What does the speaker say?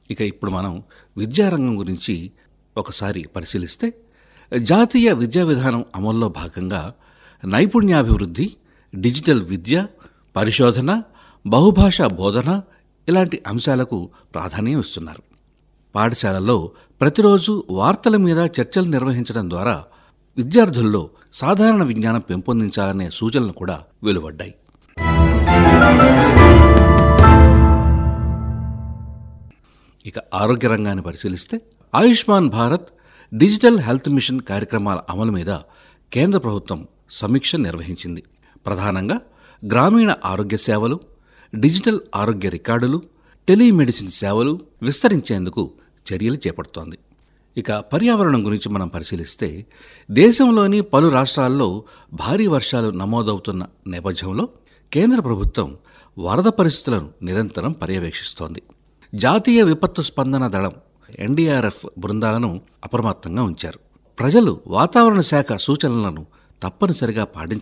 ఇక ఇప్పుడు మనం విద్యారంగం గురించి ఒకసారి పరిశీలిస్తే జాతీయ విద్యా విధానం అమల్లో భాగంగా నైపుణ్యాభివృద్ధి డిజిటల్ విద్య పరిశోధన బహుభాషా బోధన ఇలాంటి అంశాలకు ప్రాధాన్యం ఇస్తున్నారు పాఠశాలల్లో ప్రతిరోజు వార్తల మీద చర్చలు నిర్వహించడం ద్వారా విద్యార్థుల్లో సాధారణ విజ్ఞానం పెంపొందించాలనే సూచనలు కూడా వెలువడ్డాయి ఇక ఆరోగ్య రంగాన్ని పరిశీలిస్తే Ayushman Bharat digital health mission కార్యక్రమాల అమలు మీద కేంద్ర ప్రభుత్వం సమీక్ష నిర్వహించింది ప్రధానంగా గ్రామీణ ఆరోగ్య సేవలు డిజిటల్ ఆరోగ్య రికార్డులు టెలిమెడిసిన్ సేవలు విస్తరించేందుకు చర్యలు చేపడుతోంది ఇక పర్యావరణం గురించి మనం పరిశీలిస్తే దేశంలోని పలు రాష్ట్రాల్లో భారీ వర్షాలు నమోదవుతున్న నేపథ్యంలో కేంద్ర ప్రభుత్వం వరద పరిస్థితులను నిరంతరం పర్యవేక్షిస్తోంది జాతీయ విపత్తు స్పందన దళం ఎన్డీఆర్ఎఫ్ బృందాలను అప్రమత్తంగా ఉంచారు ప్రజలు వాతావరణ శాఖ సూచనలను తప్పనిసరిగా పాటించారు